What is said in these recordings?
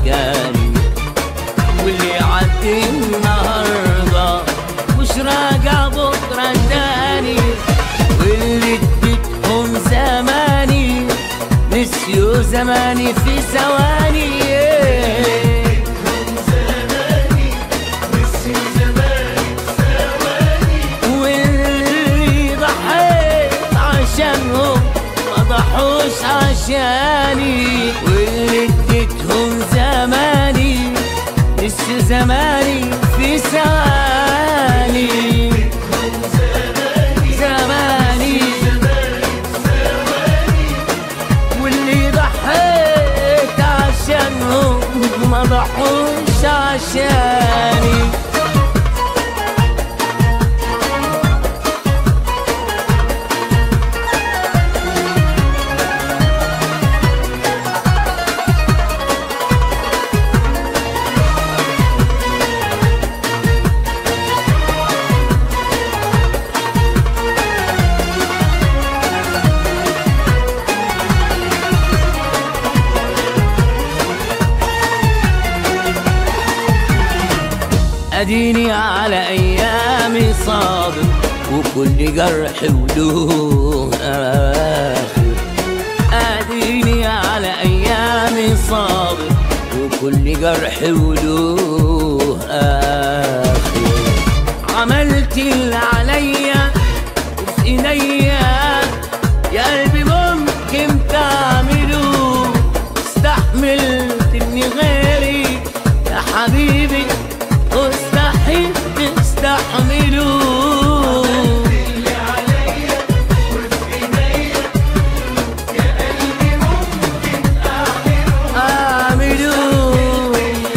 اشكالي واللي عدي النهارده مش راجع بكره تاني واللي اديتهم زماني نسيوا زماني في ثواني واللي ضحيت عشانهم ما ضحوش عشاني واللي اديتهم زماني نسيوا زماني في ثواني زماني واللي ضحيت عشانهم ما ضحوش عشاني اديني على ايامي صابر وكل جرح وله اخر اديني على ايامي صابر وكل جرح وله اخر عملت اللي عليا وفي ايديا يا قلبي ممكن تعمله استحملت اني غيري يا حبيبي مستحيل تستحمله أعمله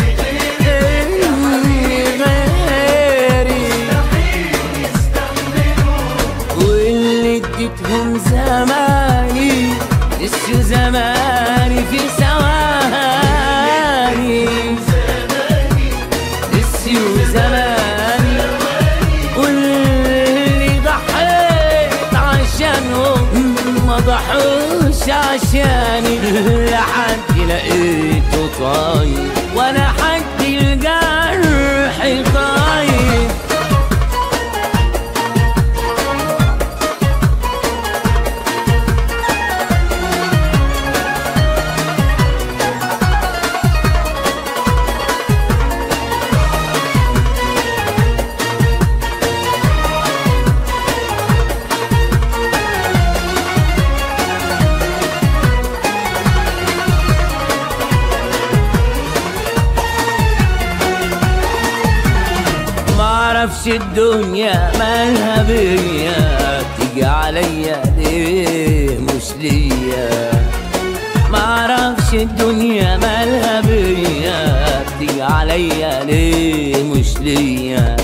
إني غيري واللي اديتهم زماني نسيوا زماني في ثواني نسيوا زماني واللي ضحيت عشانهم ما ضحوش عشاني لحد لقيته طاير وانا حد الجرح طاير معرفش الدنيا مالها بيا تيجي عليا ليه مش ليا معرفش الدنيا مالها بيا تيجي عليا ليه مش ليا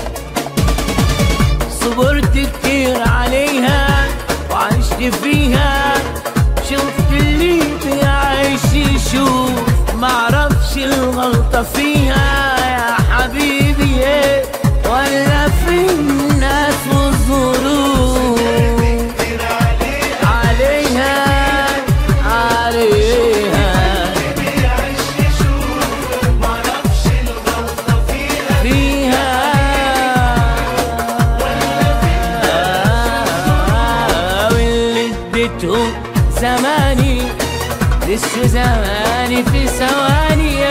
صبرت كتير عليها وعشت فيها شفت اللي بيعيش يشوف معرفش الغلطة فيها يا حبيبي إيه ولا في الناس والظروف عليها عليها فيها واللي اديتهم زماني لسه زماني في ثواني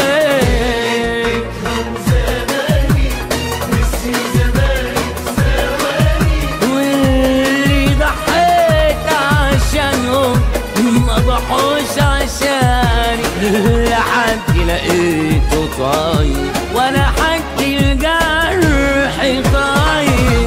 واللي ضحيت عشانهم ما ضحوش عشاني لحد لقيته طاير وانا حد الجرح طاير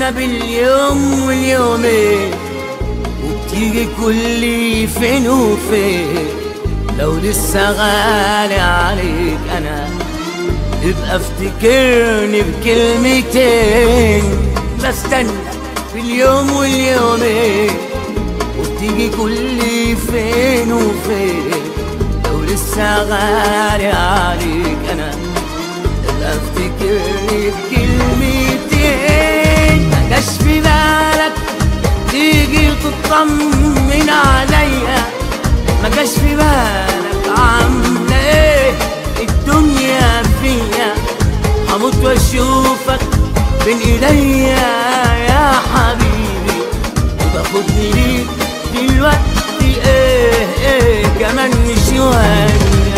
باليوم واليومين وبتيجي كل فين وفين لو لسه غالي عليك انا يبقى افتكرني بكلمتين بستنى باليوم واليومين وبتيجي كل فين وفين لو لسه غالي عليك انا يبقى افتكرني بكلمتين ما جاش في بالك تيجي تطمن عليا ما جاش في بالك عامله ايه الدنيا فيا هموت واشوفك بين ايديا يا حبيبي وتاخدني ليك دلوقتي ايه ايه كمان شويه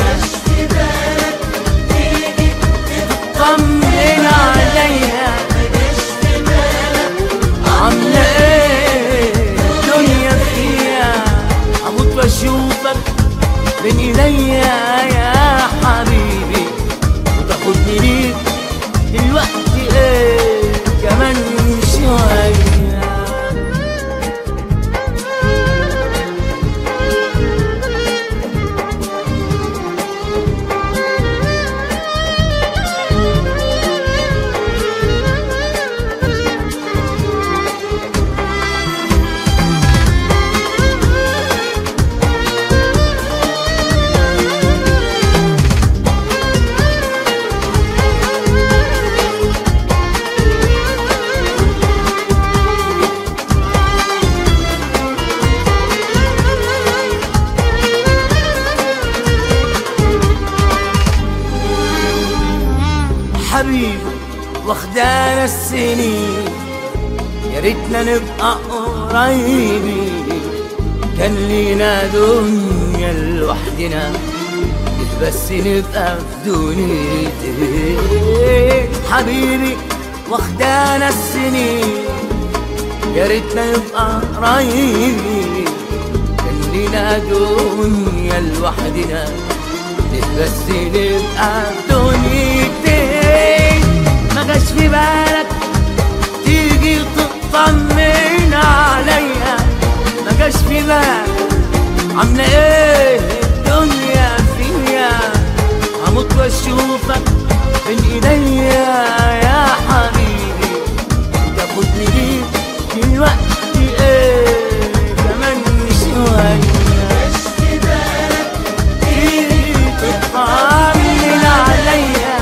طمن عليا عاملة ايه الدنيا فيها هموت واشوفك بين ايديا يا حبيبي وتاخدني ليك دلوقتي ايه كمان شوية حبيبي واخدانا السنين يا ريتنا نبقى قريبين كان لينا دنيا لوحدنا بس نبقى في دنيتين حبيبي واخدانا السنين يا ريتنا نبقى قريبين كان لينا دنيا لوحدنا بس نبقى في دنيتين ما جاش في بالك تيجي تطمن عليا ما جاش في بالك عاملة ايه الدنيا فيا هموت واشوفك بين ايديا يا حبيبي تاخدني ليك دلوقتي ايه كمان شوية تيجي تطمن عليا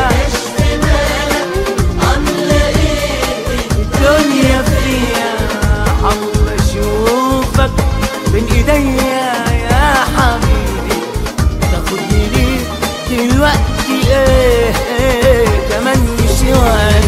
الدنيا فيها حاول اشوفك بين ايديا يا حبيبي تاخدني ليك دلوقتي ايه, إيه كمان شويه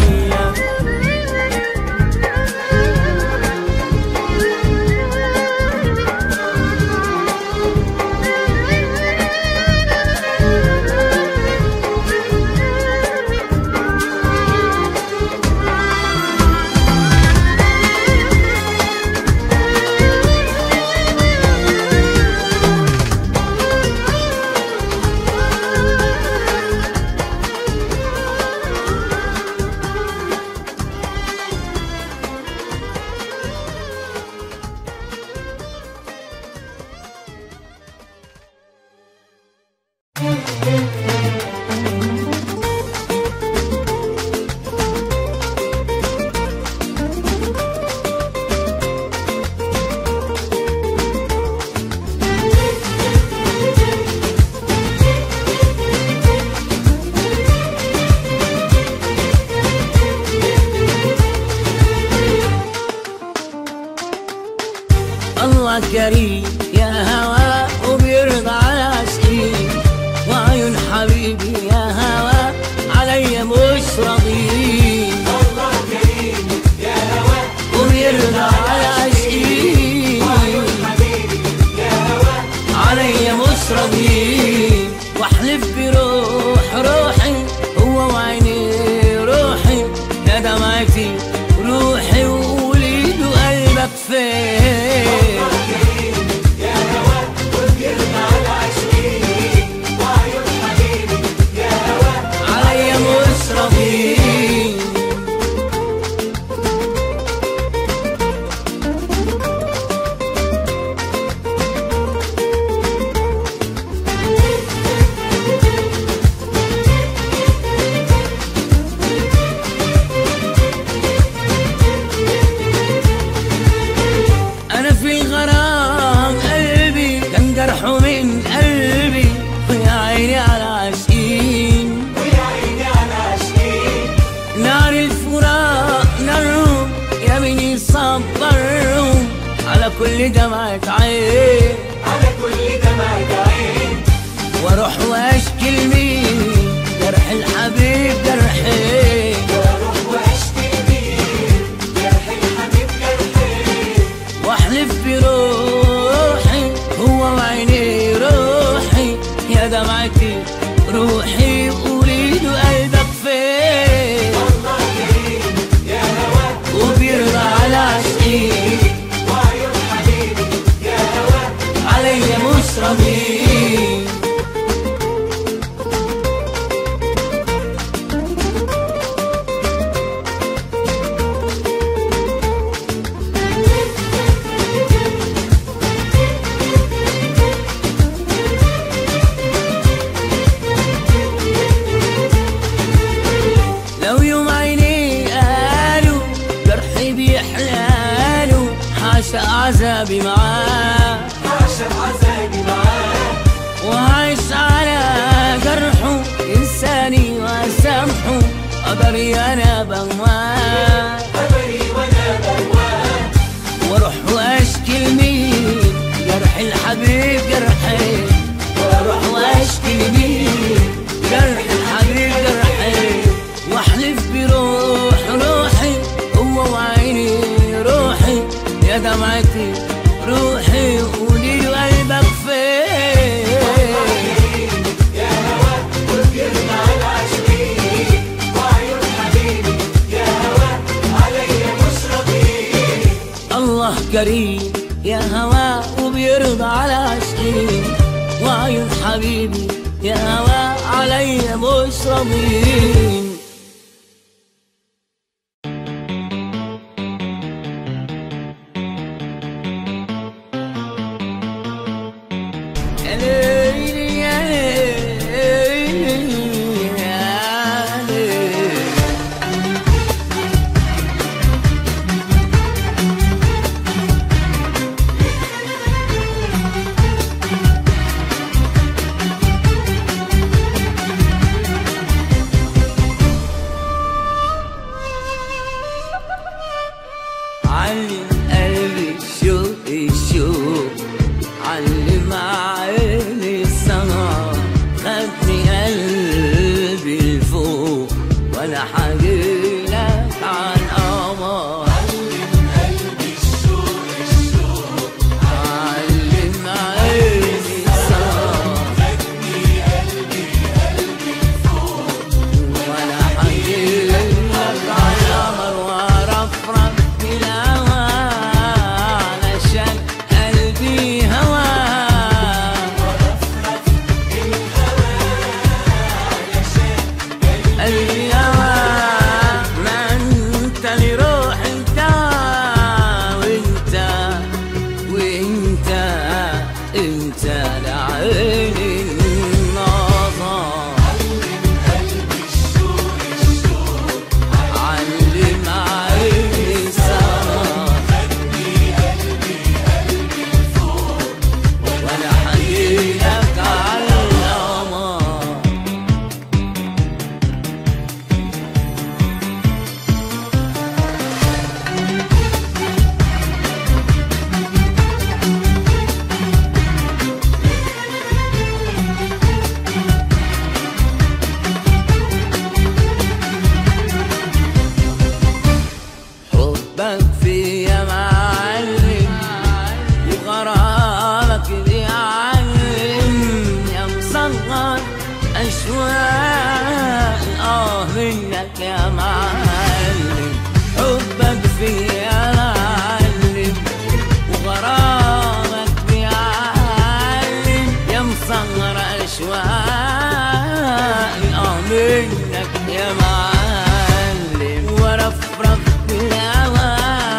الله كريم يا هوا وبيرضى على عشقي وعيون حبيبي يا هوا عليا مش راضيين الله كريم يا هوا وبيرضى على عشقي حبيبي يا هوا عليا مش راضيين واحلف بروح روحي هو وعيني روحي يا دمعتي روحي ووليد وقلبك فين يا هوا وبيرضى على عشقي وعيون حبيبي يا هوا عليا مش راضيين صبرهم على كل دمعة عين على كل دمعة عين واروح واشكي لمين جرح الحبيب جرحي واروح واشتي مين جرح الحبيب جرحي واحلف بروحي هو وعيني روحي يا دمعتي روحي قولي له قلبك فين الله كريم يا هوا وبيرضى على عشقي وعيون حبيبي يا هوا عليا مش راضي لو يوم عيني قالوا جرحي بيحلالوا حاشا عذابي معاه عشان عذابي معاه وعايش على جرحه إنساني وأسامحه قدري أنا بواه قدري وانا بواه واروح واشكي لمين جرح الحبيب جرحي واروح واشكي لمين جرح الحبيب جرحي واحلف بروح روحي هو وعيني روحي يا دمعتي روحي قولي له قلبك فين يا هوا وبيرضى على عشقي وعيون حبيبي يا هوا عليا مش راضي الله كريم يا هوا وبيرضى على عشقي وعيون حبيبي يا هوا عليا مش راضين يا ليلي يا ليلي يا ليلي علم قلبي الشوق الشوق علم عيني السمع خدني قلبي لفوق وانا حاجيلك عن قمر علم عيني السمع وانا حاجيلك عن قمر وارفرف بالهوى علشان قلبي هوى قلبي هوى ما انت لروحي انت وانت وانت انت لعيني النظر علم عيني سهر وانا حنينك على القمر حبك فيا معلم وغرامك بيعلم يا مصغر أشواق آه منك يا معلم حبك فيا معلم وغرامك بيعلم يا مصغر أشواق آه منك يا معلم ورفرف بالهوى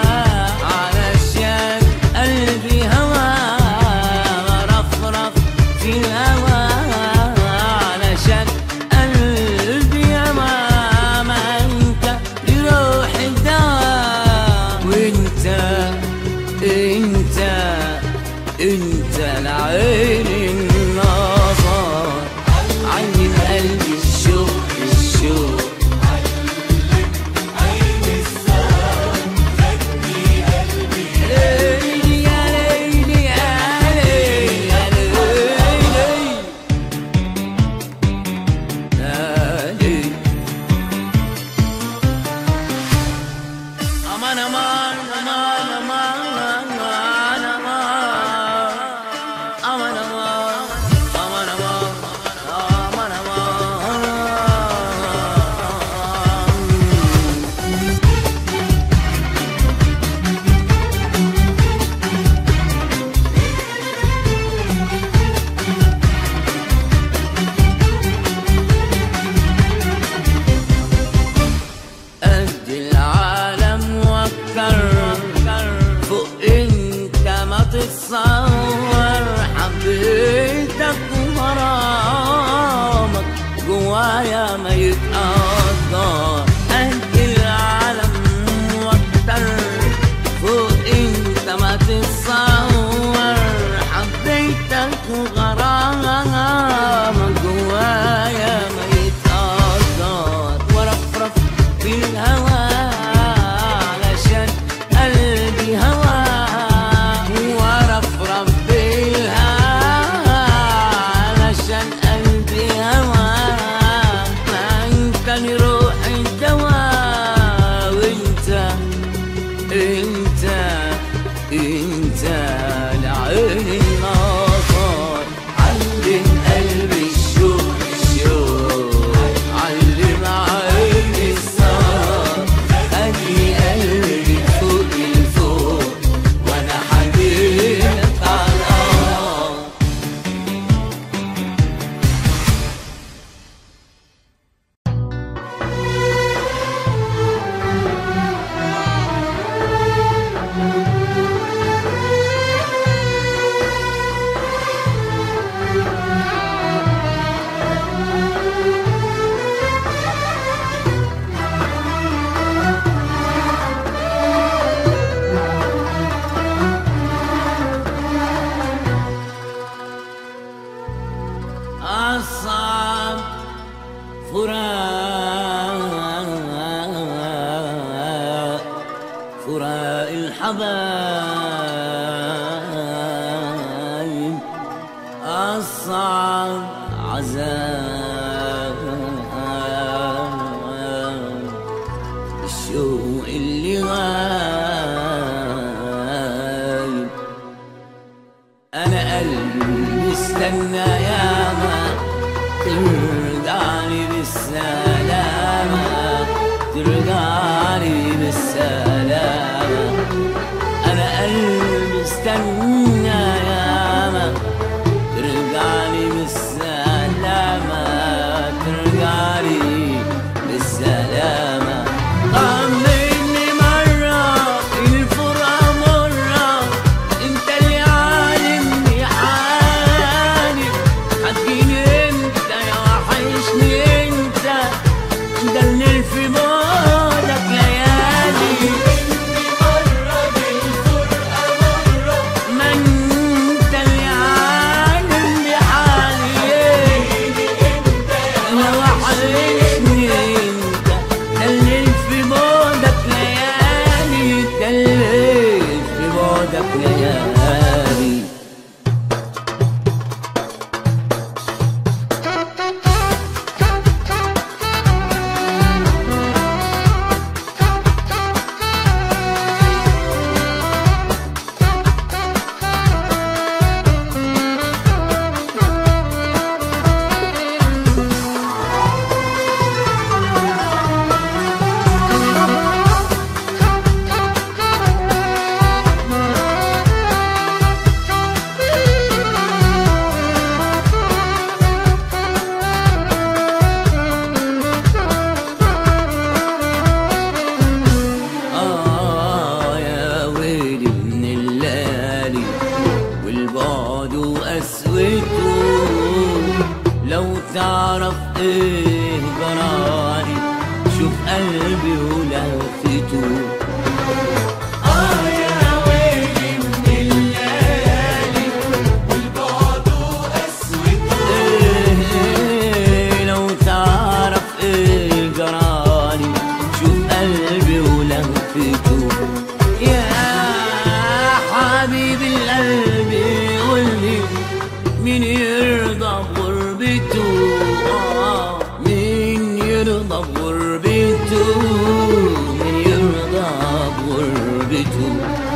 علشان قلبي هوى ورفرف في الهوى علشان قلبي هوى ما انت لروح الدواء وانت انت انت العين النظر عيني قلبي الشوق الشوق قد العالم وكر فوق انت ما تتصور حبيتك وغرامك جوايا ما يتقدر قد العالم وكر فوق انت ما تتصور حبيتك وغرامك جوايا ما يتقدر ورفرف في الهوى علشان قلبي هوى ورفرف بالهوى علشان قلبي هوى ما انت روح الدواء وانت انت انت العين الناصر علم قلبي الشوق الشوق علم عيني السهر خلي قلبي فوق الفوق وانا حبيبك على الارض أصعب فراق فراق الحبايب أصعب عذاب الشوق اللي غايب انا قلبي استنى ياما ترجعني بالسلامة ترجعني بالسلامة انا قلبي استنى ياما ترجعني بالسلامة ترجعني بالسلامة طمني مرة الفرقة مرة انت اللي عالمني حالي هتجيني انت يا وحشني انت ده اللي في بعدك ليالي ما انت اللي عالم بحالي انا وحشني انت ده اللي في بعدك ليالي ده اللي في بعدك ليالي آه يا ويلي من الليالي والبعد وقسوته لو تعرف ايه جرالي شوف قلبي ولهفته آه يا ويلي من الليالي والبعد وقسوته إيه لو تعرف ايه جرالي شوف قلبي ولهفته يا حبيب القلب قولي مين يرضى بغربته آه، مين يرضى بغربته مين يرضى بغربته بيته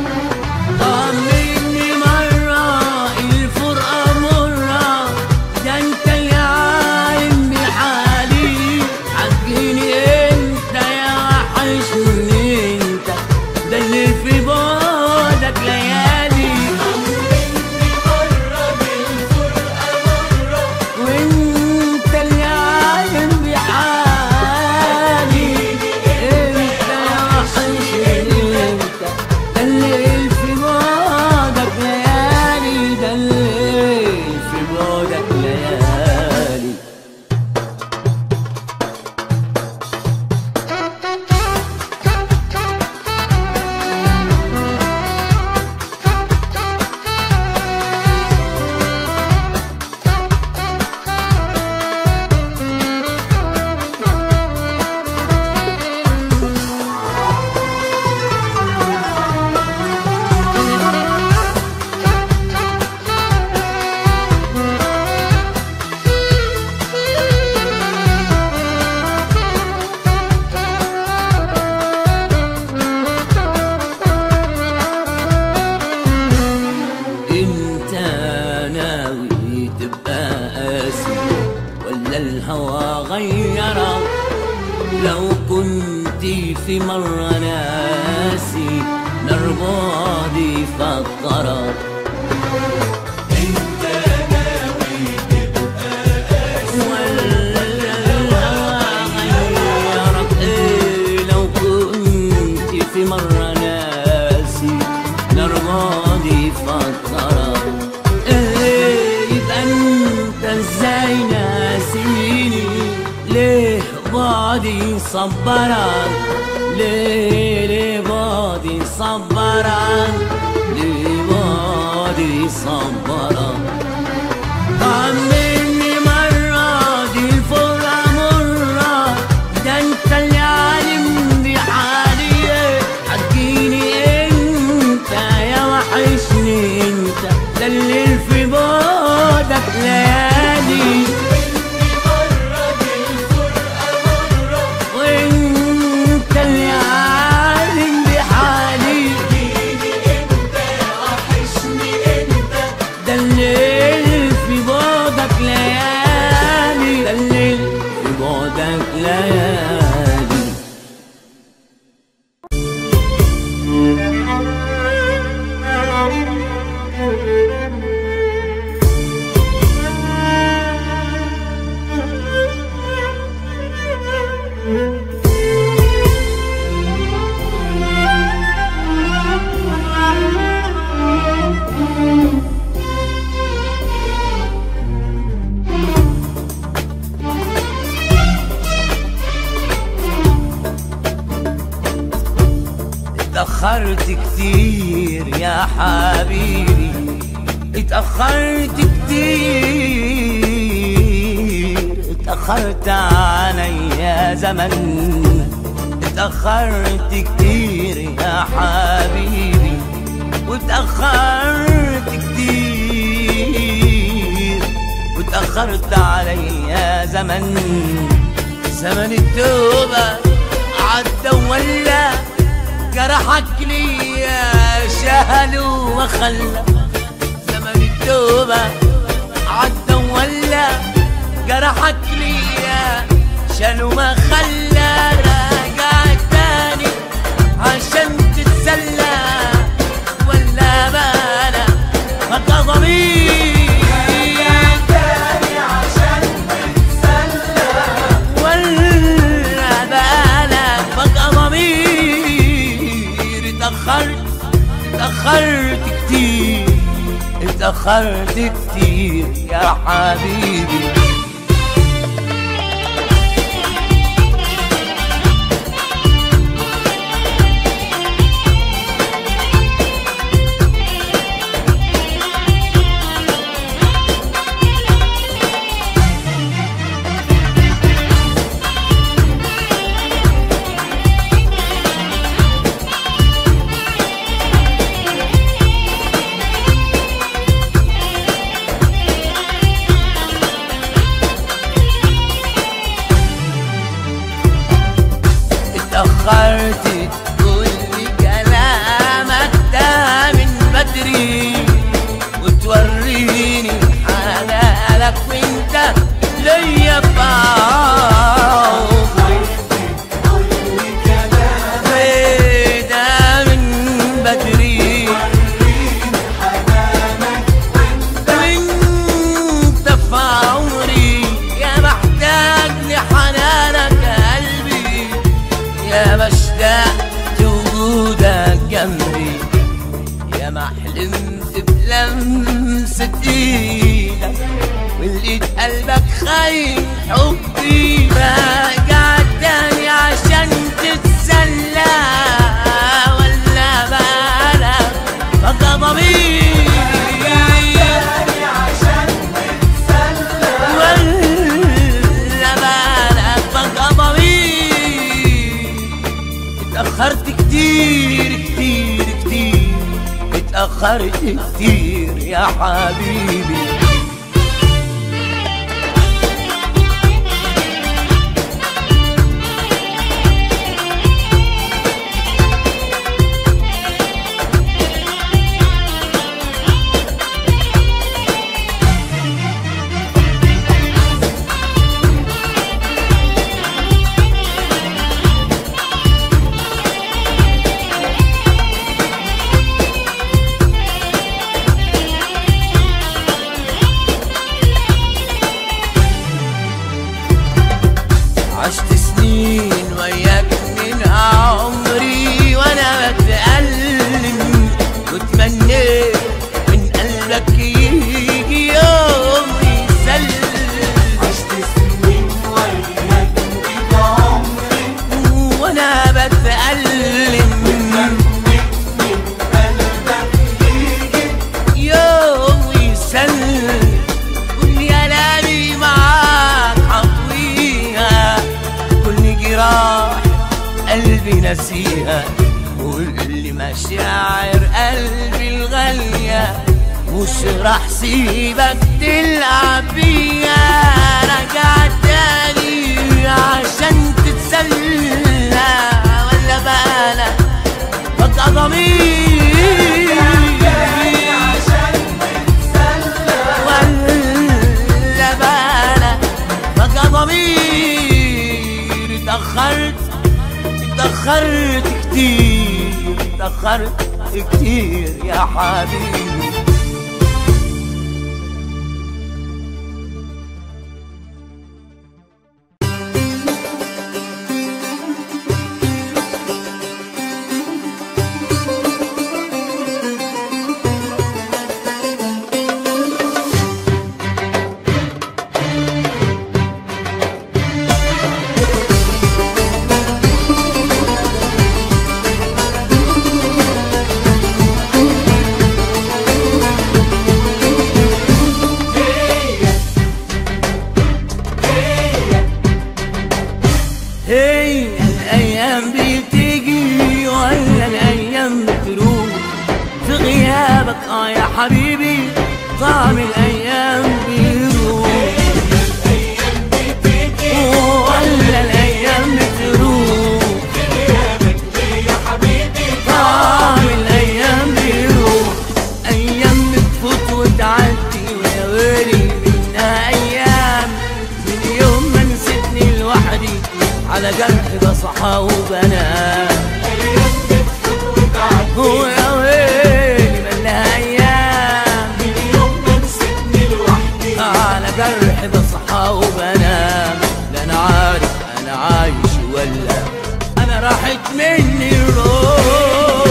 طمني مرة الفرقة مرة ده انت اللي عالم بحالي حكيني انت يا وحشني انت ده اللي في بعدك ليالي وانت اللي عالم بحالي انت يا وحشني انت ده اللي في بعدك ليالي ده اللي في بعدك ليالي انت ناوي تبقى قاسي ولا الهوى غيرك لو كنت في مرة ناسي نربادي فكرك ولا الهوى غيرك إيه لو كنت في مرة ناسي نرمادي فكرك إيه يبقى انت ازاي ناسيني ليه بعدي صبرك ليه ليه بعدي صبرك ليه بعدي صبرك طمني مرة دي الفرقة مرة ده انت اللي عالم بحالي حكيني انت يا وحشني انت ده اللي في بعدك ليالي وانت اللي عالم بحالي ده الليل في بعدك ليالي ده الليل في بعدك ليالي اتأخرت كتير يا حبيبي اتأخرت كتير اتأخرت عليا زمن اتأخرت كتير يا حبيبي واتأخرت كتير واتأخرت عليا زمن زمن التوبة عدى ولا جرحك ليا شهل وخلى زمن التوبة عدى ولا جرحك ليا شال وما خلى راجع تاني عشان تتسلى ولا بانا بقى ضمير ولا بالك بقى ضمير اتأخرت اتأخرت كتير اتأخرت كتير يا حبيبي نبع ده من بدري انت في عمري يا محتاج لحنانك يا قلبي يا مشتاق وجودك جنبي يا ما حلمت بلمسة ايدك ولقيت قلبك خاين حبي برجع تاني عشان تتسلى ولا بالك بقى ضميري ولا بالك بقى ضميري اتأخرت كتير كتير كتير اتأخرت كتير يا حبيبي عشت سنين وياك من عمري وانا بتألم وتمنيت من قلبك يجي يوم يسلم عشت سنين وياك وإنت عمري وانا بتألم تمنيت من قلبك يجي يوم يسلم كل كلامي معاك حطويها كل جراح قلبي نسيها كل مشاعر قلبي الغالية مش راح سيبك تلعب بيها رجع تاني عشان تتسلى ولا بالك بقى ضميري عشان تتسلى ولا بالك بقى ضميري اتأخرت اتأخرت كتير اتأخرت كتير يا حبيبي هي الايام بتيجي ولا الايام بتروح في غيابك اه يا حبيبي طعم الايام بيروح ولا الايام بتروح طعم الايام بيروح ايام بتفوت وتعدي ويا ويلي منها ايام من يوم ما نسيتني لوحدي على جرح بصحى وبنام ويا ويلي مالها ايام على جرح بصحى وبنام لا انا عارف انا عايش ولا انا راحت مني الروح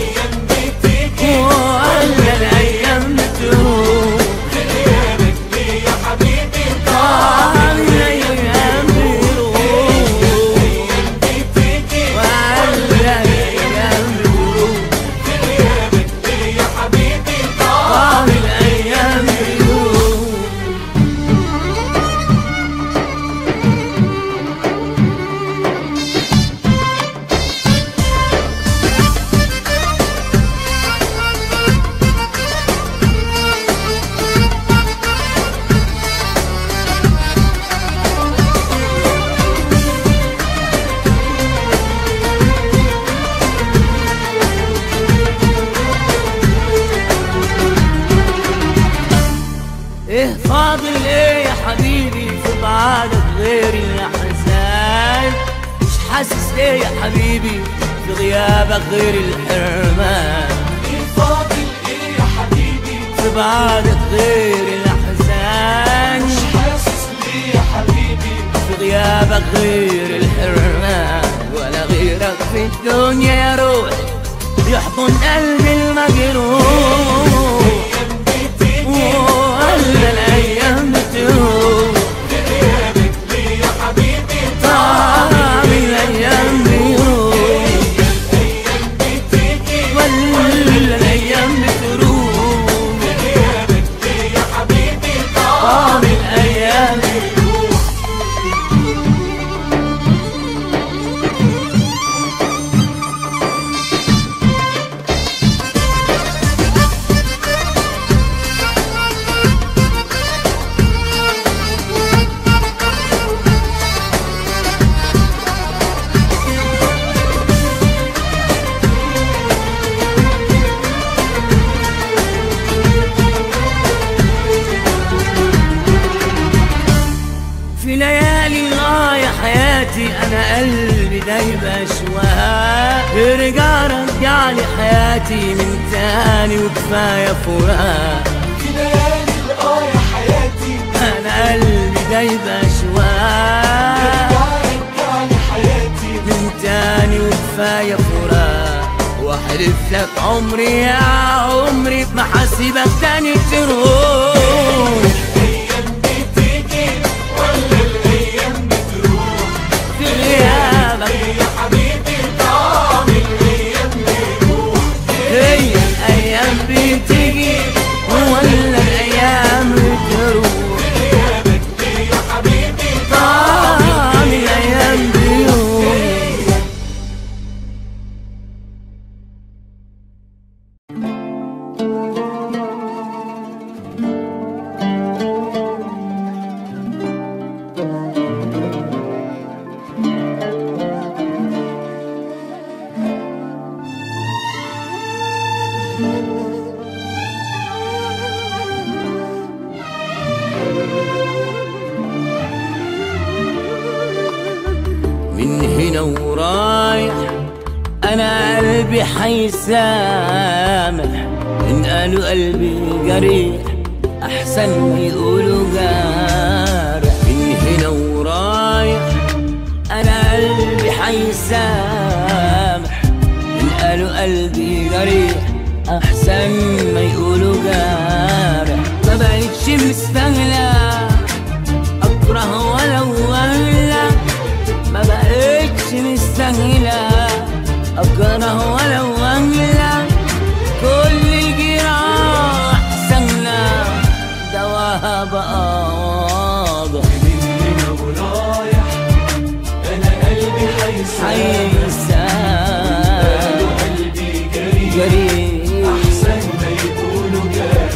ولا الايام بتروح آه، الأيام بتروح. ولا الأيام بتروح. آه، الأيام بتروح. ايه فاضل ايه يا حبيبي في بعدك غير الأحزان مش حاسس ليه يا حبيبي في غيابك غير الحرمان فاضل ايه يا حبيبي في بعدك غير الأحزان مش حاسس ليه يا حبيبي في غيابك غير الحرمان ولا غيرك في الدنيا يا روح يحضن قلبي المجروح ايام بتيجي ولا الأيام بتروح غيابك ليه يا حبيبي طعم الأيام بيروح ايام بتيجي ولا الأيام بتروح غيابك ليه يا حبيبي طعم الأيام في ليالي الله يا حياتي انا قلبي دايب اشواها ارجع رجع لي حياتي من تاني وكفايه فراق في ليالي اه يا حياتي انا قلبي دايب اشواها رجع لي حياتي من تاني وكفايه فراق واحلف لك عمري يا عمري ما حاسبك تاني تروح ايام بتيجي ولا الايام بتروح في غيابك يا حبيبي طعم الايام بيروح هي الايام بتيجي ولا الايام بتروح غيابك ليه يا حبيبي طعم الايام بيروح من هنا ورايح انا قلبي حيسامح ان قالوا قلبي جريح احسن ما يقولوا جارح من هنا ورايح انا قلبي حيسامح ان قالوا قلبي جريح احسن ما يقولوا جارح ما بقتش مستغلى اكره ولو ولا ما بقتش مستاهلة أكره ولو أهلا كل الجراح سهلة دواها بقى واضح من هنا ورايح انا قلبي حيسامح حيسان قلبي جريح جريح احسن ما يقولوا جارح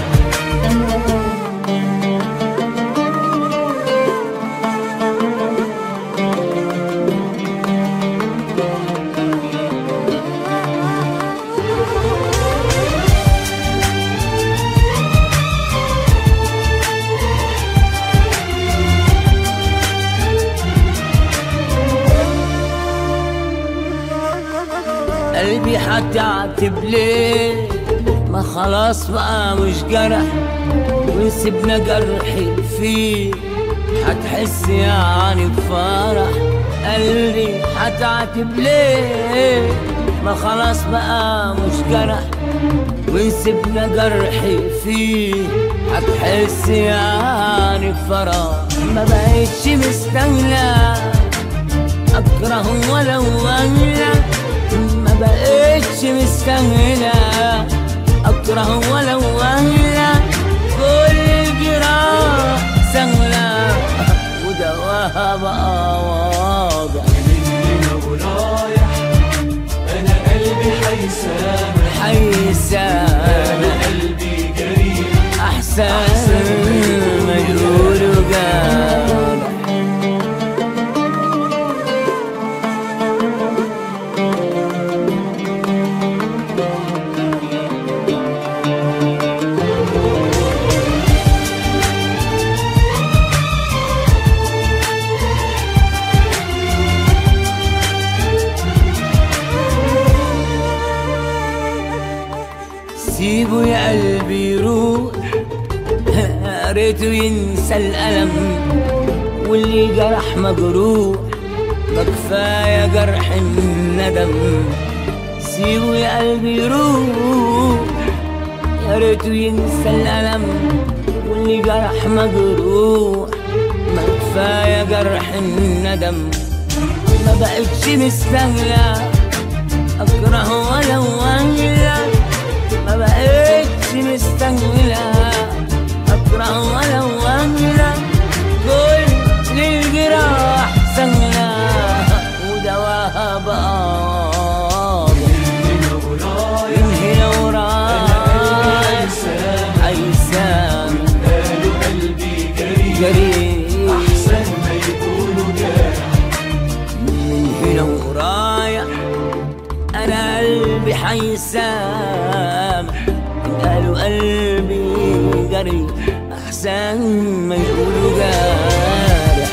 قلبي هتعتب ليه ما خلاص بقى مش جرح وسيبنا جرحي فيه هتحس يعني بفرح قلبي هتعتب ليه ما خلاص بقى مش جرح وسيبنا جرحي فيه هتحس يعني بفرح ما بقتش مستاهله اكره ولو اهلا ما بقتش مستاهله اكره ولو اهلا كل الجراح سهله ودواها بقى واضح من هنا ورايح انا قلبي حيسامح حيسان انا قلبي جريح احسن ما يقولوا قال سيبه يا قلبي يروح يا ريته ينسى الألم واللي جرح مجروح ما كفاية جرح الندم سيبه يا قلبي يروح يا ريته ينسى الألم واللي جرح مجروح ما كفاية جرح الندم ما بقتش مستاهلة أكره ولو أهلا ما بقتش مستاهلة أكره ولو أهلا كل الجراح سهلة ودواها بقى هنا ورايح من هنا ورايح هيسام أيسام قالوا قلبي جريح جريح أحسن ما يكونوا جارح من هنا ورايح انا قلبي حيسام قالوا قلبي جري احسن ما يقولوا جارح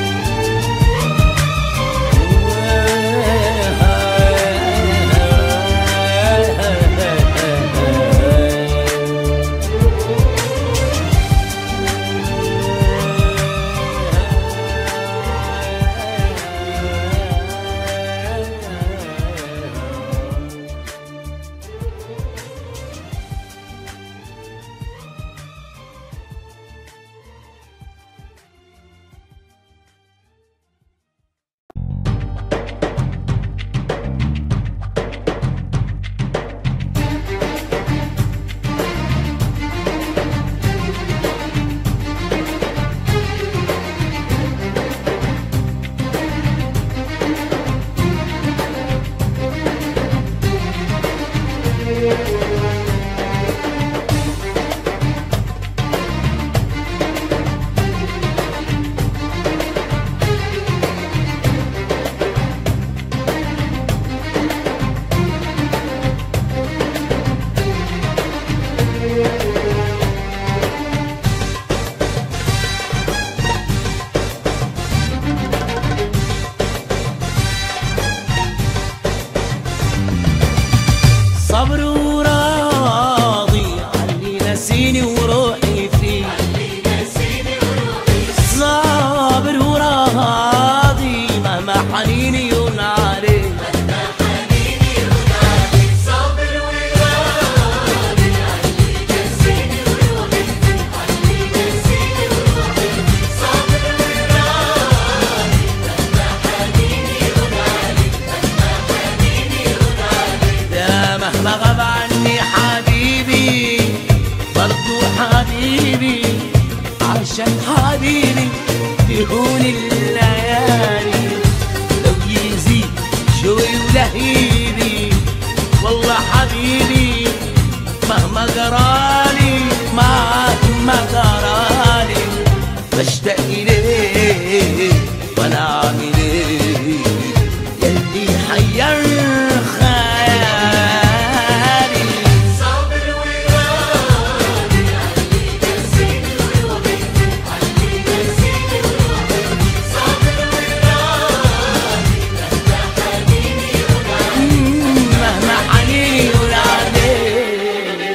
صبر وراضي علي نسيني وروحي فيه صابر وراضي مهما حنيني ينعري ده مهما غاب عني حبيبي برضو حبيبي عشان حبيبي يهون الليالي لو يزيد شوي ولهيبي والله حبيبي مهما جرالي مهما جرالي بشتاق إليه وأنا أعمل إيه يلي حير خيالي مهما حنيني يقول عليه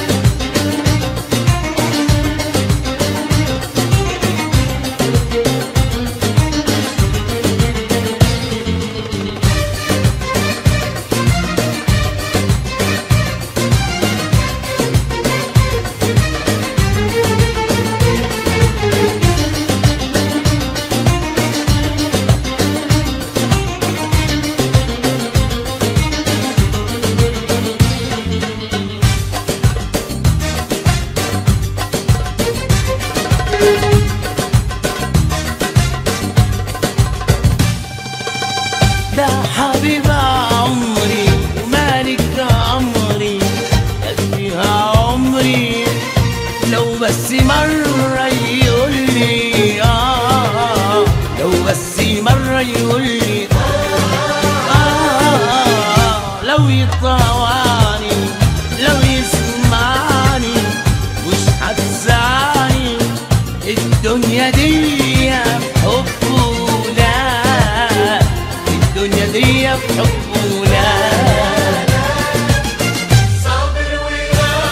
ده حبيب عمري ومالك عمري فيها عمري لو بس مرة يقول لي آه لو بس مرة يقول لي آه لو يطوعني لو يسمعني مش هتزعلني الدنيا دي بحبه لا الدنيا دي بحبه لا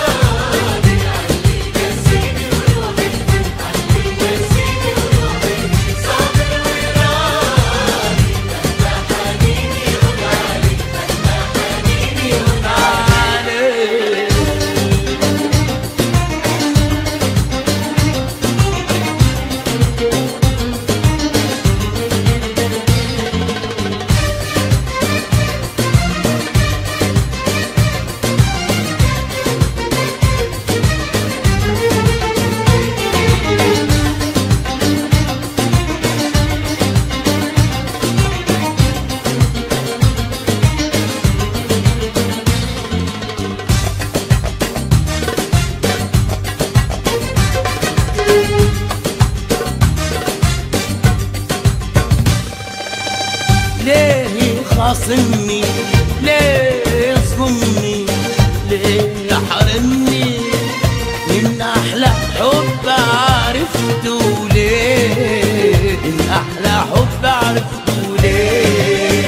يخصمني ليه يظلمني ليه يحرمني من احلى حب عرفته ليه من احلى حب عرفته ليه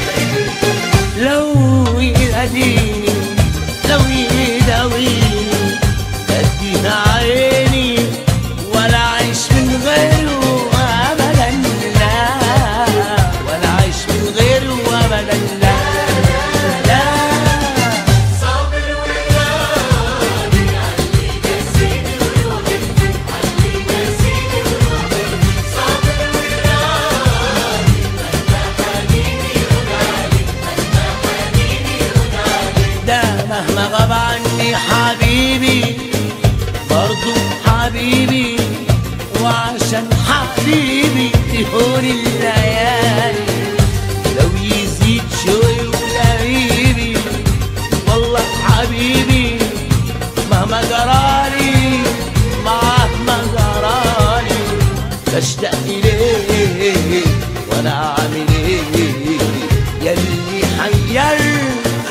لو يهديني لو يداويني ادينا عيني ولا عيش من غيره ابدا لا ولا عيش من غيره ابدا لا لا صابر وراضي علي نسيني وروحي علي نسيني وروحي صابر وراضي مهما حنيني ونالي مهما حنيني ونالي ده مهما غاب عني حبيبي برضو حبيبي وعشان حبيبي تهون الليالي لو يزيد شوي ولهيبي والله حبيبي مهما جرالي مهما جرالي بشتاق إليه وانا عامل ايه يلي حير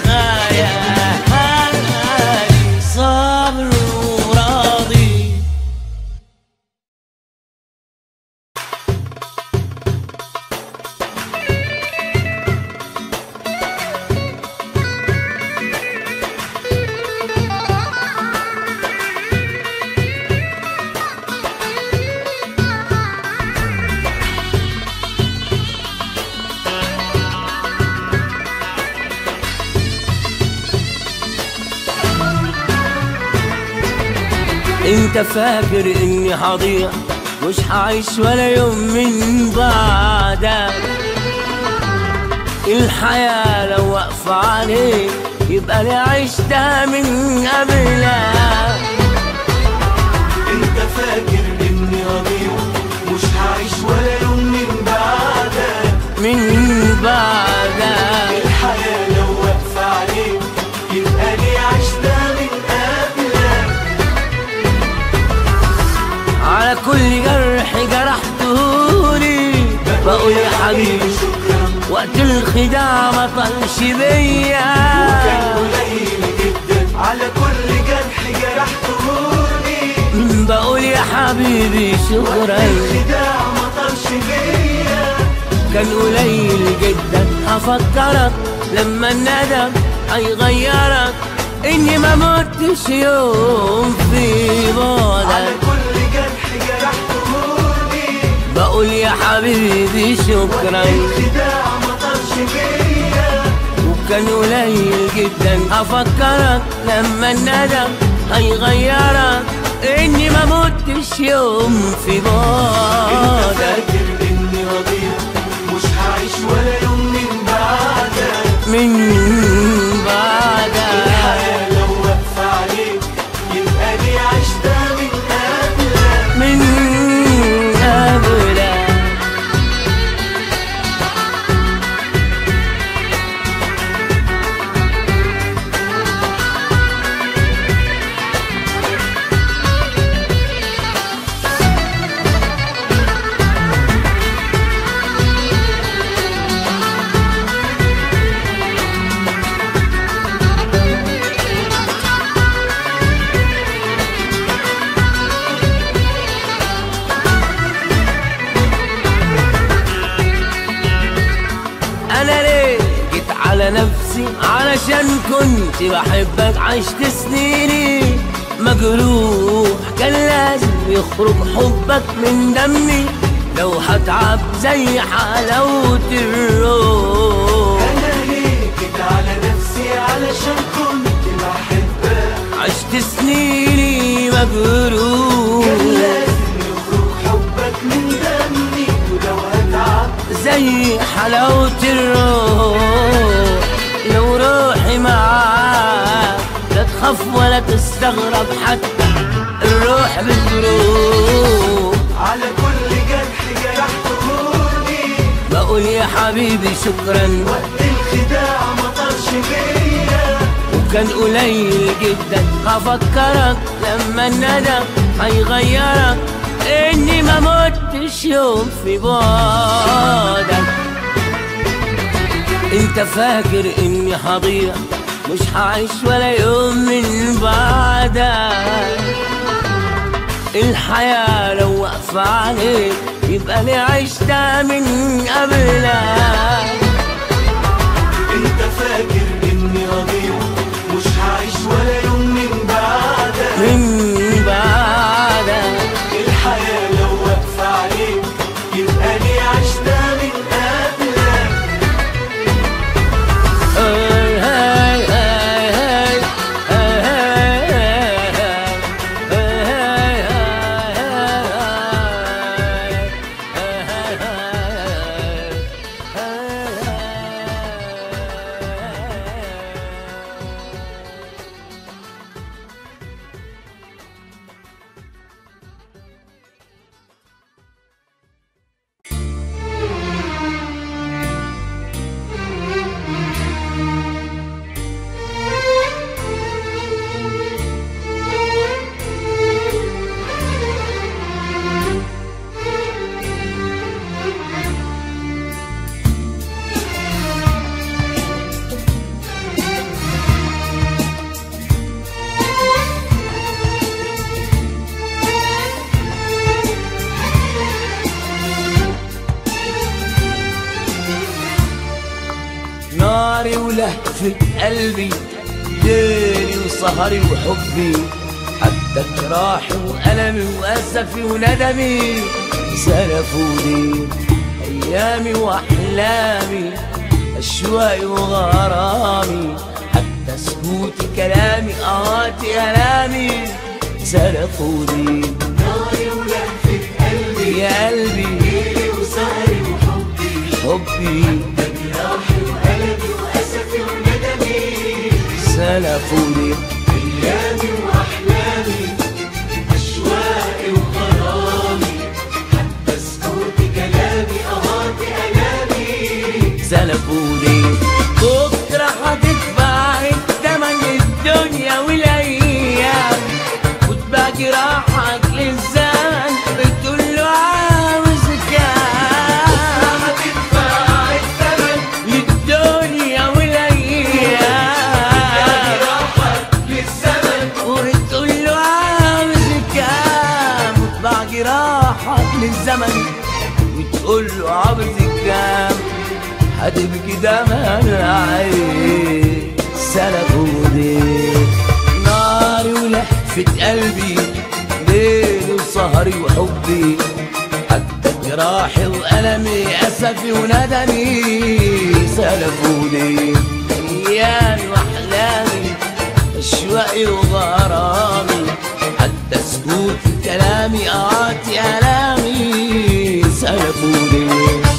خيالي صابر وراضي انت فاكر اني هضيع مش هعيش ولا يوم من بعدك الحياة لو واقفة عليك يبقى لي عشتها من قبلك انت فاكر اني اضيع مش هعيش ولا يوم من بعدك من بعدك الحياة لو واقفة عليك يبقى لي عشتها من قبلك على كل جرح جرحتهولي بقول يا حبيبي شكرا وقت الخداع ما طلش بيا كان قليل جدا على كل جرح جرحتهوني بقول يا حبيبي شكرا الخداع ما طالش بيا كان قليل جدا هفكرك لما الندم هيغيرك اني ما متش يوم في على بعدك كل جرح جرحتهوني بقول يا حبيبي شكرا الخداع ما طالش بيا وكان قليل جدا هفكرك لما الندم هيغيرك اني ما متش يوم في انت بعدك فاكر اني اضيع مش هعيش ولا يوم من بعدك من بعدك الحياة لو واقفة عليك يبقى لي عشتها من قبلك من قبلك انا ليه جيت على نفسي علشان كنت بحبك عشت سنيني مجروح كان لازم يخرج حبك من دمي لو هتعب زي حلاوة الروح انا ليه جيت على نفسي علشان كنت بحبك عشت سنيني مجروح كان لازم يخرج حبك من دمي ولو هتعب زي حلاوة الروح لو روحي معاك لا تخاف ولا تستغرب حتى الروح بتروح على كل جرح جرحتهوني بقول يا حبيبي شكرا وقت الخداع ما طالش بيا وكان قليل جدا هفكرك لما الندم هيغيرك اني ما متش يوم في بعدك انت فاكر اني هضيع مش هعيش ولا يوم من بعدك الحياة لو واقفة عليك يبقى لي عشتها من قبلك انت فاكر اني رضيع مش هعيش ولا يوم من بعدك من بعدك الحياة لو واقفة عليك يبقى لي عشتها من قبلك هاي هاي هاي هاي هاي هاي ناري ولهفة قلبي ليلي وسهري وحبي حتى جراحي وألمي وأسفي وندمي سلفوا لي أيامي وأحلامي أشواقي وغرامي حتى سكوتي كلامي آهاتي ألامي سلفوا لي ناري ولهفة قلبي يا قلبي ليلي وسهري وحبي حبي جراحي وألمي وأسفي وندمي سلفوا لي أيامي وأحلامي أشواقي وغرامي حتى سكوت كلامي أهاتي ألامي سلفوا لي بكرة هتدفع التمن الدنيا والأيام وتبقى جراحك للزمن بتقول له عاوز كام هتدفع الثمن للدنيا والأيام جراحك للزمن وتقول له عاوز كام وتباع جراحك للزمن وتقول له عاوز كام هتبكي دمع العين سلكوا ليه ناري ولهفة قلبي ليلي وسهري وحبي حتى جراحي وألمي أسفي وندمي سلفوا لي أيامي وأحلامي أشواقي وغرامي حتى سكوت كلامي آتي ألامي سلفوا لي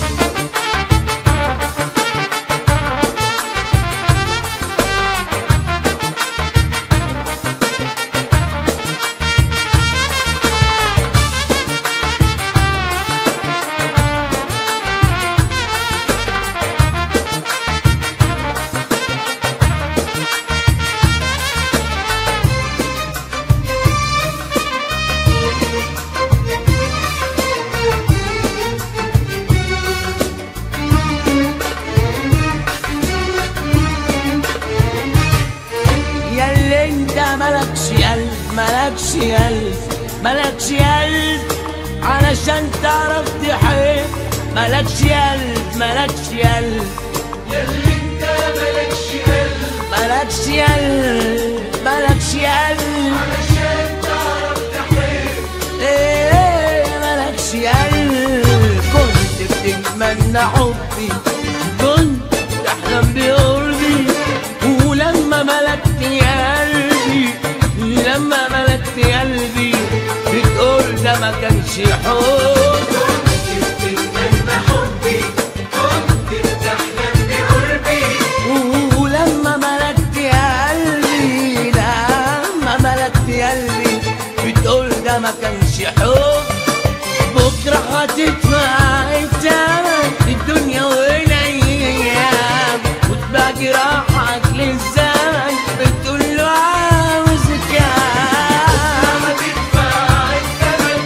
ياللي انت ملكش قلب ملكش قلب ملكش قلب علشان تعرف تحب ملكش قلب ملكش قلب ياللي انت مالكش قلب ملكش قلب ملكش قلب عشان تعرف تحب ايه ملكش قلب كنت بتتمنى حبي كنت تحلم بقربي ولما ملكت قلبي لما ملكت قلبي بتقول ده ما كانش حب كنت بتتمنى حبي كنت بتحلم بقربي ولما ملكت قلبي لما ملكت قلبي بتقول ده ما كانش حب بكره هتدفع الثمن الدنيا والايام وتباع جراحك للزمن بتقول له عاوز كام هتدفع الثمن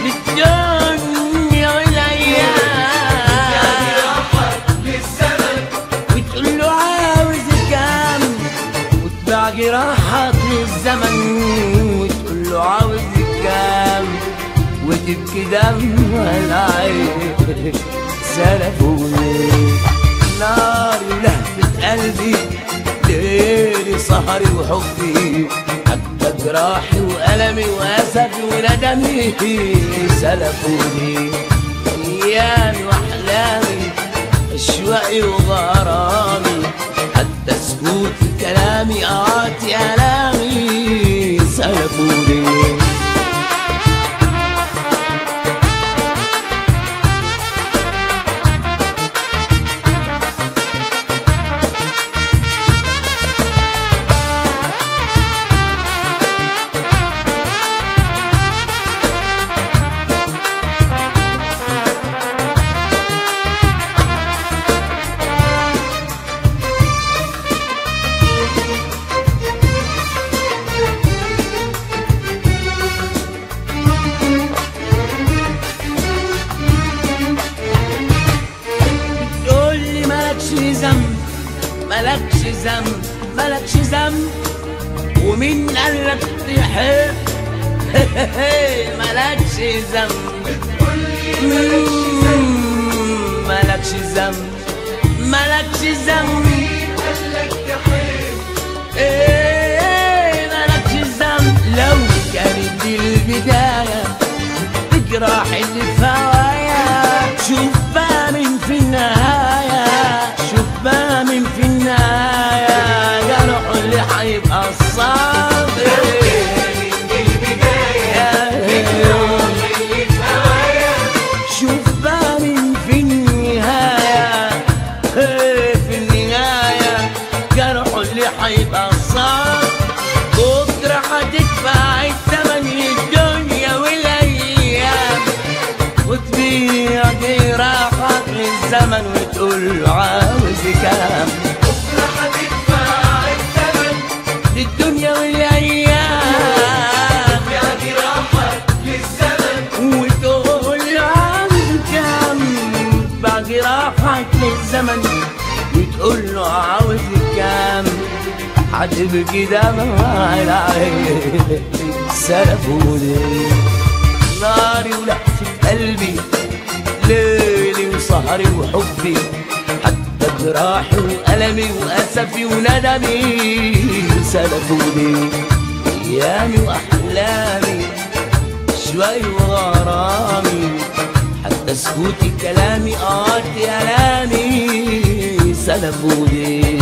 للدنيا والايام جراحك للزمن وتقول له تبكي دمع العين سلفوني ناري ولهفة قلبي ليلي سهري وحبي حتى جراحي وألمي وأسفي وندمي سلفوني أيامي وأحلامي أشواقي وغرامي حتى سكوت كلامي آتي ألامي سلفوني تقول لي مالكش ذنب مالكش ذنب مالكش ذنب ومين قالك تحب مالكش ذنب مم، مالكش ذنب مالكش ذنب ايه مالكش ذنب لو كانت دي البدايه تجرح اللي في هوايا شوف بقى من في النهاية شوف بقى من في النهاية جرح اللي هيبقى الصبر شوف بقى من في النهاية إيه في النهاية جرح اللي هيبقى الصبر بكرة هتدفع الثمن الدنيا والأيام وتبيع جراحك للزمن وتقول له عاوز كام بكرة هتدفع الثمن للدنيا والأيام يا جراحك للزمن وتقول له عاوز كام باع جراحك للزمن وتقول له عاوز كام هتبكي دمع العين سلفوني ناري ولهفة قلبي ليلي وسهري وحبي حتى جراحي وألمي وأسفي وندمي سلفوني أيامي وأحلامي شوي وغرامي حتى سكوتي كلامي آتي ألامي سلفوني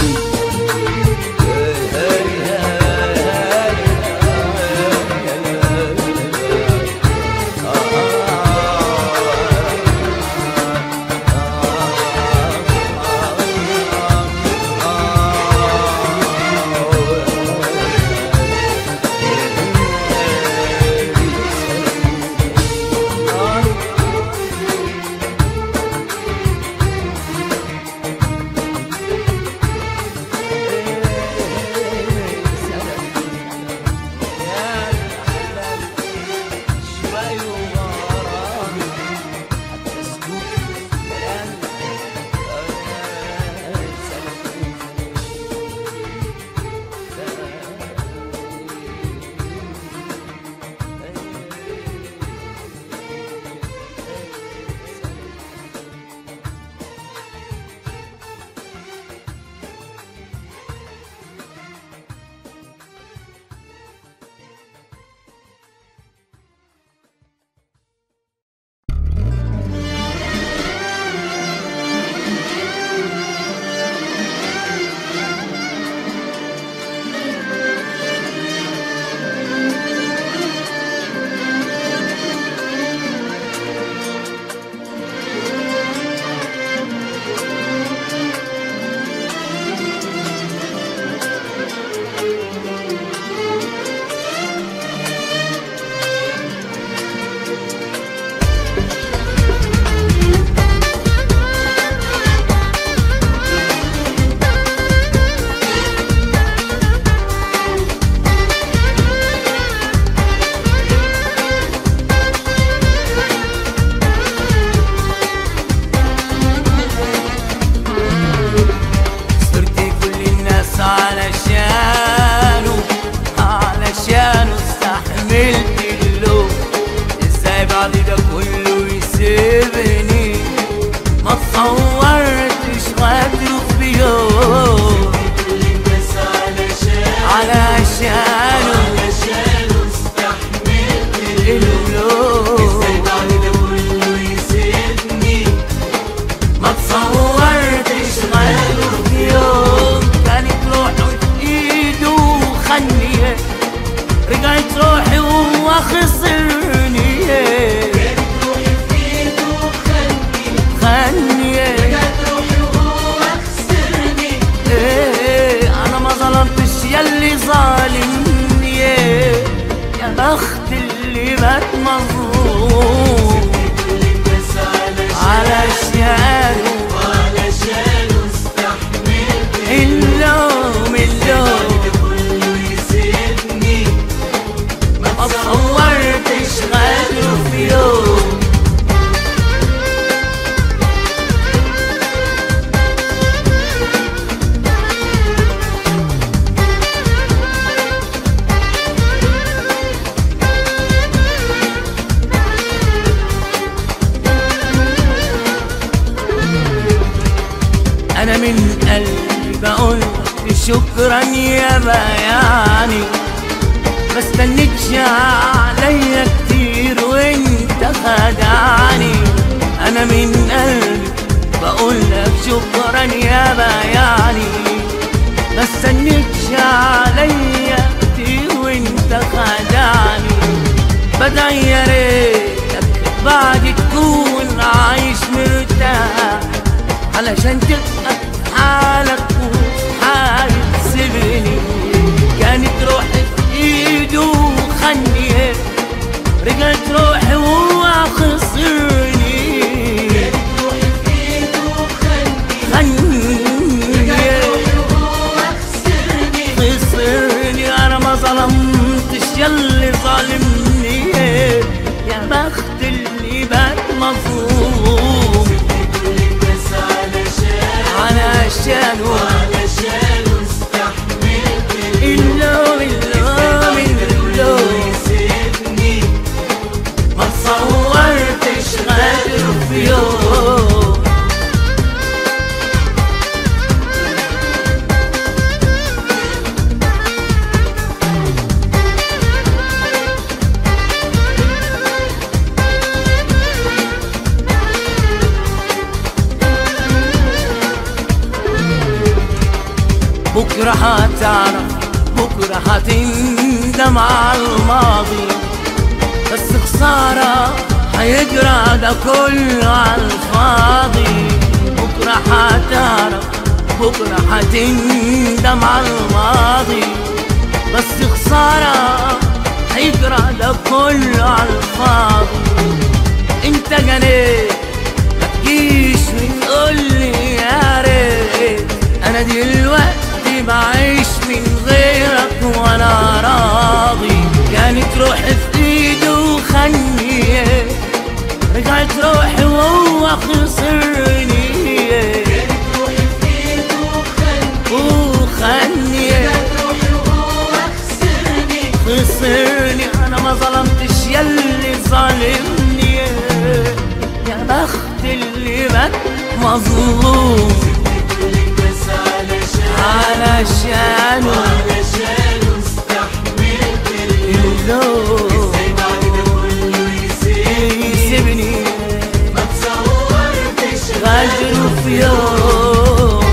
بخت اللي بات مظلوم بس علشان علشانه علشان استحملت اللوم اللوم كله يسيبني ما ما تصورتش غدره في يوم انا من قلبي بقول شكرا يا بياني ما استنيتش عليا كتير وانت خدعني انا من قلبي بقول لك شكرا يا بياني ما استنيتش عليا كتير وانت خدعني بدعي يا ريتك بعد تكون عايش مرتاح علشان تبقى في حالك وفي حالي تسيبني كانت روحي في ايده وخني رجعت روحي وهو خسرني روحي في ايده وخلني خني وهو خسرني خسرني انا ما ظلمتش ياللي ظالمني يا بخت اللي بات مظلوم بس علشان علشانه علشان استحملت اللوم اللوم اللوم يسيبني ما تصورتش غدر في يوم بكرة هتعرف بكرة هتندم على الماضي بس خسارة هيجرى ده كله على الفاضي بكرة هتعرف بكرة هتندم على الماضي بس خسارة هيجرى ده كله على الفاضي انت جنيت ما تجيش وتقول لي يا ريت انا دلوقتي بعيش من غيرك وانا راضي كانت روحي في ايده وخني رجعت روحي وهو خسرني روحي في ايده وخلني وخني روحي وهو خسرني خسرني انا ما ظلمتش ياللي ظالمني يا بخت اللي بات مظلوم بس علشان علشانه علشان استحملت اللوم ازاي بعد ده كله يسيبني يسيبني ما تصورتش غدر في يوم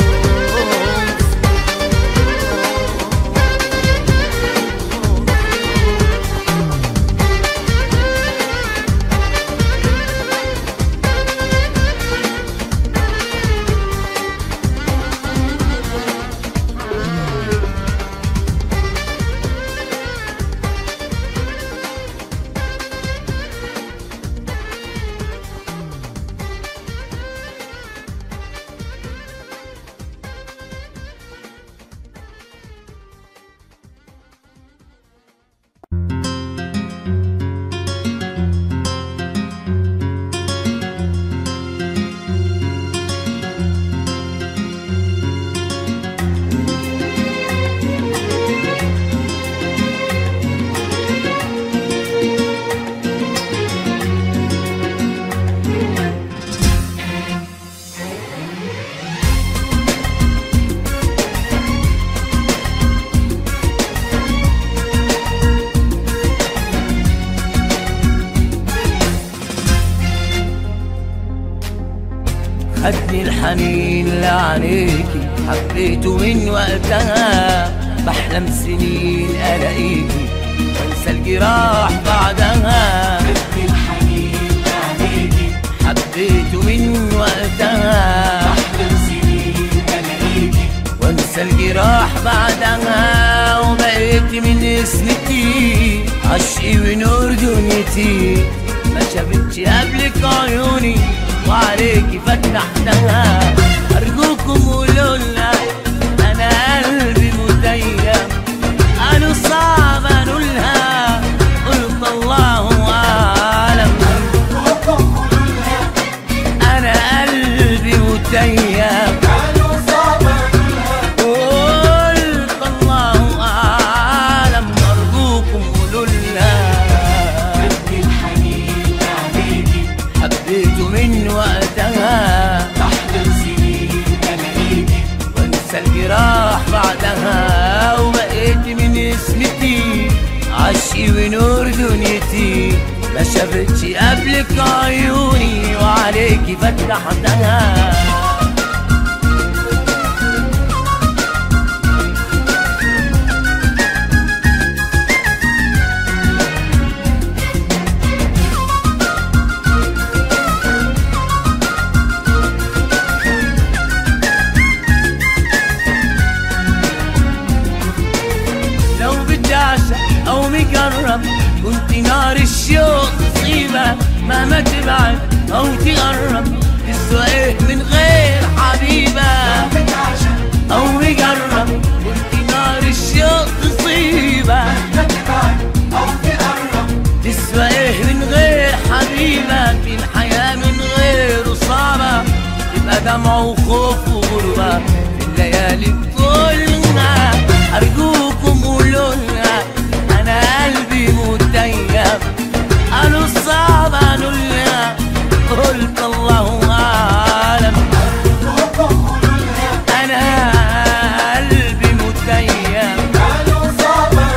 خدني الحنين لعينيكي حبيته من وقتها بحلم سنين الاقيكي وانسى الجراح بعدها خدني الحنين عليكي حبيته من وقتها احلم سنين الاقيكي وانسى الجراح بعدها وبقيت من سنتي عشق عشقي ونور دنيتي ما شافتش قبلك عيوني وعليكي فتحتها ارجوكم قولوا لها انا قلبي متيم قالوا صعب انولها قلت الله اعلم انا قلبي متيم قالوا صعبة قلت الله اعلم ارجوكم قولوا لها قد الحنين عليكي حبيته من وقتها تحت سنين ألاقيكي وانسى الجراح بعدها وبقيت من اسمتي عشقي ونور دنيتي ما شافتش قبلك عيوني وعليكي فتحتها لو بتعشق او مجرب كنت نار الشوق تصيبك مهما تبعد او تقرب تسوى ايه من غير حبيبك بتعشق او مجرب كنت نار الشوق تصيبك تبعد أو تقرب تسوى ايه من غير حبيبك في الحياة من غيره صعبة تبقى دمع وخوف وغربة في الليالي كلها أرجوكم قولوا لها أنا قلبي متيم قالوا صعب قالوا لها قلت الله أعلم أنا قلبي متيم قالوا صعبة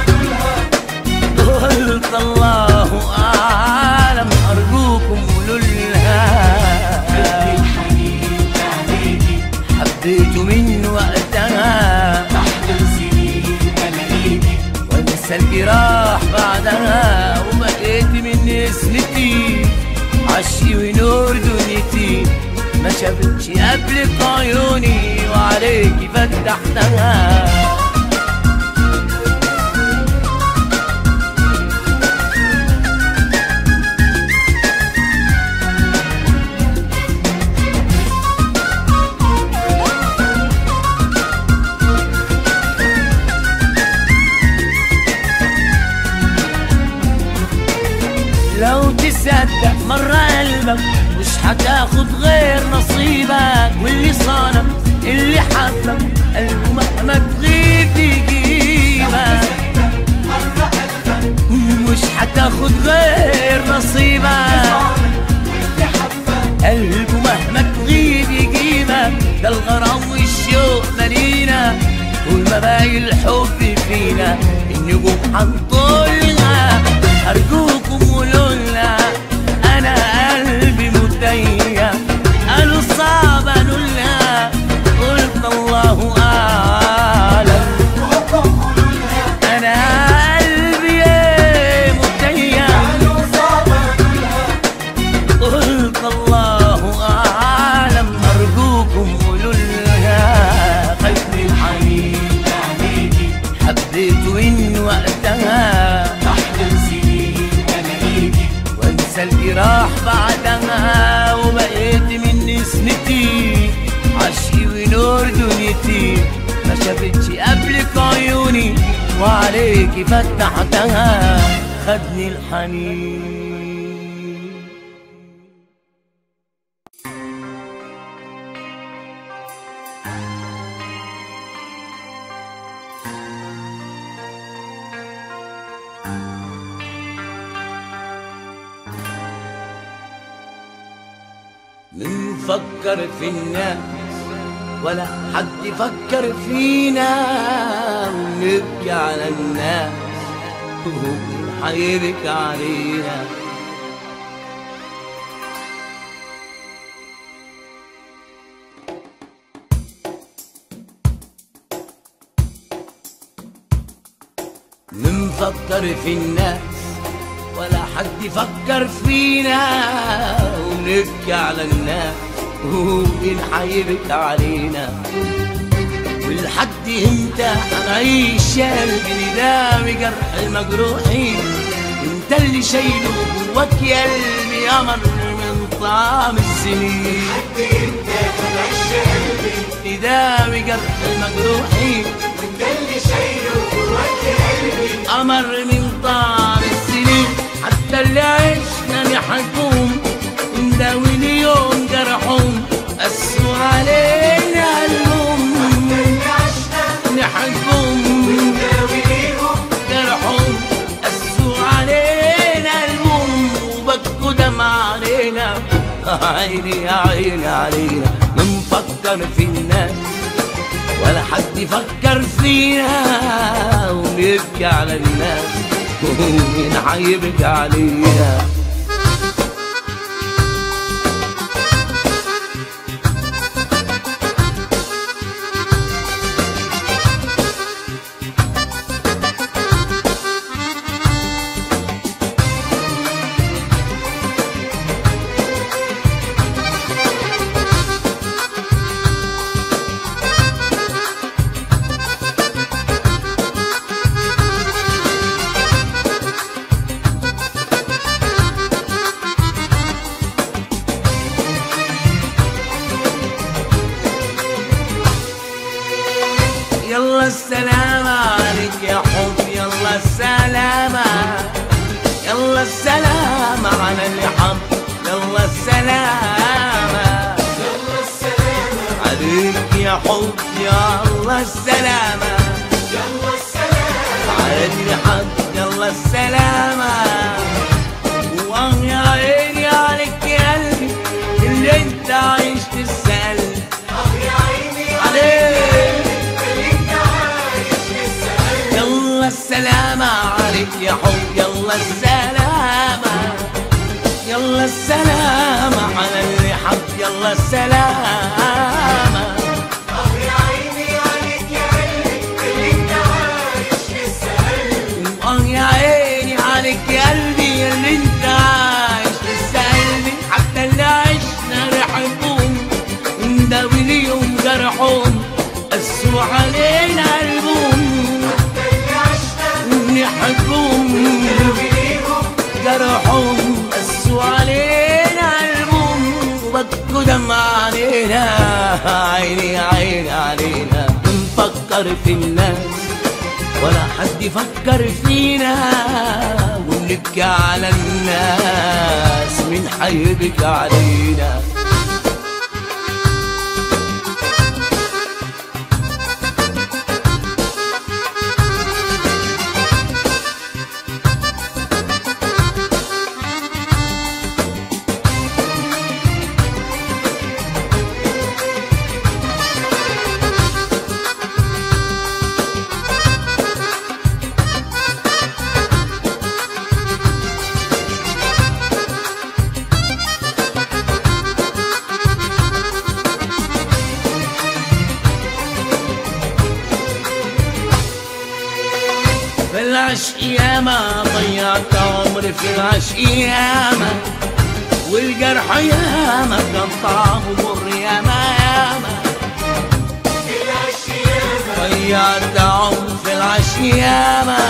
قلت الله أعلم أرجوكم قولوا لها قد الحنين عليكي حبيته من وقتها تحت سنين ألاقيكي وانسى الجراح بعدها وبقيت من اسمتي عشقي ونور دنيتي ما شافتش قبلك عيوني وعليكي فتحتها لو تصدق مرة قلبك مش هتاخد غير نصيبك واللي صانك اللي حبك قلبه مهما تغيب يجيبك مرة قلبك مش هتاخد غير نصيبك واللي حبك قلبه مهما تغيب يجيبك ده الغرام والشوق مالينا طول ما باقي الحب فينا النجوم هنطولها ارجوكم قولوا لنا انا قلبي متيم قالوا صعب قالوا لنا قلت الله اعلم انا قلبي متيم قالوا صعبة قلت الله أعلم أرجوكم قولوا لها قد الحنين عليكي حبيته من وقتها تحت سنين ألاقيكي وانسى الجراح بعدها وبقيت من نسمتي عشقي ونور دنيتي ما شافتش قبلك عيوني وعليكي فتحتها خدني الحنين من فكر في الناس ولا حد يفكر فينا ونبكي على الناس ومين حيبكي علينا نفكر في الناس ولا حد يفكر فينا ونبكي على الناس ومين حيبكي علينا ولحد امتى هنعيش يا قلبي نداوي جرح المجروحين من شايله جواك يا قلبي قمر من طعم السنين حد انت تغش قلبي تداوي جرح المجروحين وانت اللي شايله جواك قلبي قمر من طعم السنين حتى اللي عشنا نحكم نداوي اليوم جرحهم قسوا علينا اللوم اللي عشنا نحكم نداوي ليهم جرحهم قسوا علينا اللوم وبكوا دمع علينا عيني يا عيني علينا بنفكر في الناس ولا حد يفكر فينا ونبكي على الناس ومين هيبكي علينا يلا السلامة عليك يا حب يلا السلامة يلا السلامة على اللي حب يلا السلامة يلا السلامة عليك يا حب يلا السلامة يلا السلامة على اللي حب يلا السلامة واه يا عيني عليك يا قلبي اللي انت عايش تسأل اه يا عيني عليك اللي انت عايش لسه يلا السلامة عليك يا حب يلا السلامة يلا السلامة على اللي حب يلا السلامة اه يا عيني عليك يا قلبي اللي انت عايش لسه قلبي واه يا عيني عليك يا قلبي اللي انت عايش لسه قلبي حتى اللي عشنا ريحتهم نداوي ليهم جرحهم قسوا علينا قلبهم اللي عشنا نحبهم نداوي ليهم جرحهم قسوا علينا قلبهم وبكوا دم علينا عيني عيني علينا بنفكر في الناس ولا حد يفكر فينا ونبكي على الناس من حيبكي علينا في العشق ياما ضيعت عمري في العشق ياما والجرح ياما كان طعمه مر ياما ياما في العشيامة ضيعت عمري في العشق ياما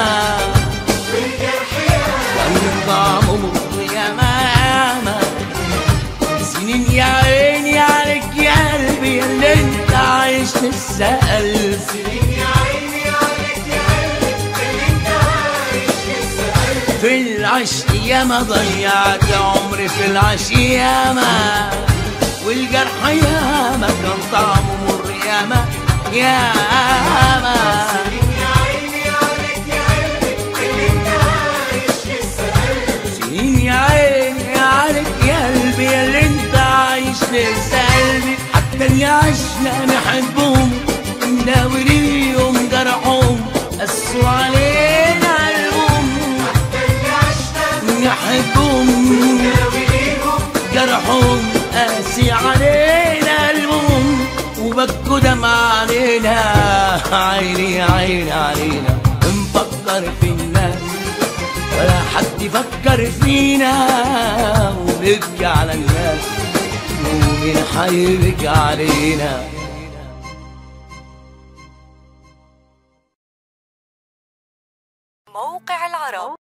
والجرح ياما كان طعمه مر ياما ياما سنين يا عيني عليك يا قلبي اللي انت عايش تسأل سنين يا عيني عليك يا قلبي اللي انت عايش لسه قلبي في العشق ياما ضيعت عمري في العشق ياما والجرح ياما كان طعمه مر ياما ياما سنين يا عيني عليك يا قلبي اللي انت عايش لسه قلبي سنين يا عيني عليك يا قلبي اللي انت عايش لسه قلبي حتى اللي عشنا نحبهم نداوي ليهم جرحهم قسوا علينا قلبهم اللي عشنا نحبهم نداوي ليهم جرحهم قاسي علينا قلبهم وبكوا دمع علينا عيني عيني علينا نفكر في الناس ولا حد يفكر فينا ونبكي على الناس ومين حيبكي علينا موقع العرب